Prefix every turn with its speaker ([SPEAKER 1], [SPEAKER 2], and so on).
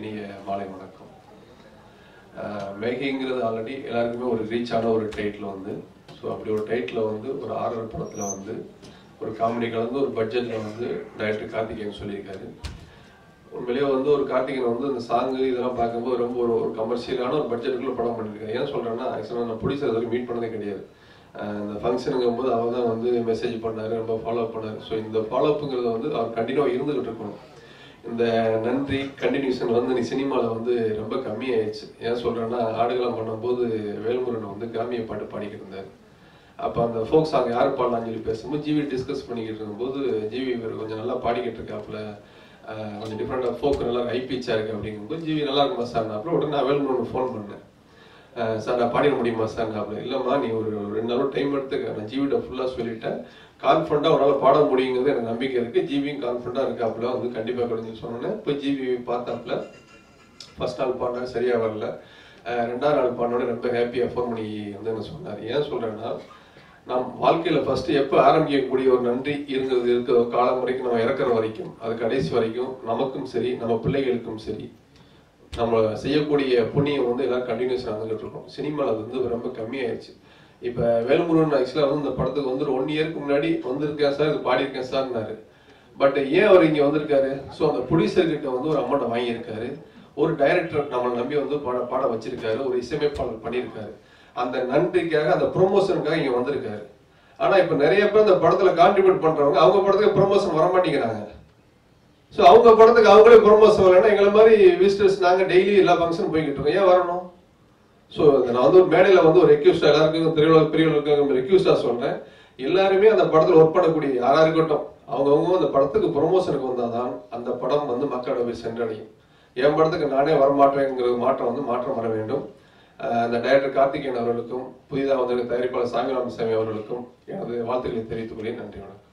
[SPEAKER 1] இனிய மாலை வணக்கம் மேகிங்கிறது ஆல்ரெடி எல்லாருக்குமே ஒரு ரீச் ஆன ஒரு டைட்டில் வந்து ஸோ அப்படி ஒரு டைட்டில் வந்து ஒரு ஆர்ஆர் படத்தில் வந்து ஒரு காமெடி கலந்து ஒரு பட்ஜெட்டில் வந்து டைரக்டர் கார்த்திகேயன் சொல்லியிருக்காரு உண்மையிலேயே வந்து ஒரு கார்த்திகேயன் வந்து இந்த சாங்கு இதெல்லாம் பார்க்கும்போது ரொம்ப ஒரு ஒரு கமர்ஷியலான ஒரு பட்ஜெட்டுக்குள்ள படம் பண்ணியிருக்காரு ஏன் சொல்கிறேன்னா ஆக்சுவலாக நான் ப்ரொடியூசர் வரைக்கும் மீட் பண்ணதே கிடையாது அஹ் இந்த ஃபங்க்ஷனுங்கும் போது அவர் தான் வந்து மெசேஜ் பண்ணாரு ரொம்ப ஃபாலோ பண்ணாரு ஸோ இந்த ஃபாலோப்புங்கிறது வந்து அவர் கண்டினியூவாக இருந்துகிட்டு இருக்கணும் இந்த நன்றி கண்டினியூஷன் வந்து நீ சினிமாவில் வந்து ரொம்ப கம்மியாயிடுச்சு ஏன் சொல்கிறேன்னா ஆடுகளம் பண்ணும்போது வேல்முருகன் வந்து கிராமிய பாட்டு பாடிக்கிட்டு இருந்தார் அப்போ அந்த ஃபோக் சாங் யார் பாடலாம்னு சொல்லி பேசும்போது ஜிவி டிஸ்கஸ் பண்ணிக்கிட்டு இருக்கும்போது ஜிவி இவர் கொஞ்சம் நல்லா பாடிக்கிட்டு இருக்காப்புல ஆஹ் கொஞ்சம் டிஃப்ரெண்டாக ஃபோக் நல்லா ஹை பிச்சாக இருக்கு அப்படிங்கும்போது ஜிவி நல்லா இருக்குமா சார் அப்புறம் உடனே நான் வேல்முருகன் ஃபோன் பண்ணேன் ஆஹ் சார் நான் பாடிட முடியுமா சார் அப்படி இல்லைம்மா நீ ஒரு ரெண்டு நாளும் டைம் எடுத்துக்க நான் ஜிவிட்ட ஃபுல்லாக சொல்லிட்டேன் கான்ஃபிடண்டாக உன்னால் பாட முடியுங்கிறது எனக்கு நம்பிக்கை இருக்குது ஜிவியும் கான்ஃபிடண்டாக இருக்காப்புல வந்து கண்டிப்பாக கிடைச்சு சொன்னேன் இப்போ ஜிவி பார்த்தாப்புல ஃபர்ஸ்ட் நாள் பாடினா சரியாக வரல ஆஹ் ரெண்டாவது நாள் பாடினோட ரொம்ப ஹாப்பியாக ஃபோன் பண்ணி வந்து என்ன சொன்னார் ஏன் சொல்கிறேன்னா நம் வாழ்க்கையில் ஃபர்ஸ்ட் எப்போ ஆரம்பிக்கக்கூடிய ஒரு நன்றி இருந்தது இருக்கிற காலம் வரைக்கும் நம்ம இறக்குற வரைக்கும் அது கடைசி வரைக்கும் நமக்கும் சரி நம்ம பிள்ளைகளுக்கும் சரி நம்ம செய்யக்கூடிய புண்ணியம் வந்து எல்லாரும் கண்டினியூஸ் நடந்துகிட்டு இருக்கோம் சினிமாவில் அது வந்து ரொம்ப கம்மியாயிருச்சு இப்போ வேலுமுருகன் ஆக்சுவலாக வந்து இந்த படத்துக்கு வந்து ஒரு ஒன் இயருக்கு முன்னாடி வந்திருக்கேன் சார் இது பாடியிருக்கேன் சார்னாரு பட் ஏன் அவர் இங்கே வந்திருக்காரு ஸோ அந்த ப்ரொடியூசர் கிட்ட வந்து ஒரு அமௌண்ட்டை வாங்கியிருக்காரு ஒரு டைரக்டர் நம்மளை நம்பி வந்து பாட பாட வச்சிருக்காரு ஒரு இசையமைப்பாளர் பண்ணியிருக்காரு அந்த நன்றிக்காக அந்த ப்ரொமோஷனுக்காக இங்கே வந்திருக்காரு ஆனால் இப்போ நிறைய பேர் இந்த படத்தில் கான்ட்ரிபியூட் பண்ணுறவங்க அவங்க படத்துக்கு ப்ரொமோஷன் வர மாட்டேங்கிறாங்க ஸோ அவங்க படத்துக்கு அவங்களே ப்ரொமோஷன் வரலன்னா எங்களை மாதிரி விசிட்டர்ஸ் நாங்கள் டெய்லி எல்லா ஃபங்க்ஷன் போய்கிட்டு இருக்கோம் ஏன் வரணும் ஸோ நான் வந்து ஒரு மேடையில் வந்து ஒரு ரெக்யூஸ்டா எல்லாருக்கும் திருவிழா பிரிவுகளுக்கு ரெக்யூஸ்டா சொல்றேன் எல்லாருமே அந்த படத்தில் ஒர்க் பண்ணக்கூடிய யாரா இருக்கட்டும் அவங்கவுங்க அந்த படத்துக்கு ப்ரொமோஷனுக்கு வந்தாதான் அந்த படம் வந்து மக்களோட போய் சென்றடையும் என் படத்துக்கு நானே வரமாட்டேங்கிற மாற்றம் வந்து மாற்றம் வர வேண்டும் அஹ் அந்த டைரக்டர் கார்த்திகேயன் அவர்களுக்கும் புதிதாக வந்த தயாரிப்பாளர் சாமிராமசாமி அவர்களுக்கும் எனது வாழ்த்துக்களை தெரிவித்துக் கொள்கிறேன் நன்றி வணக்கம்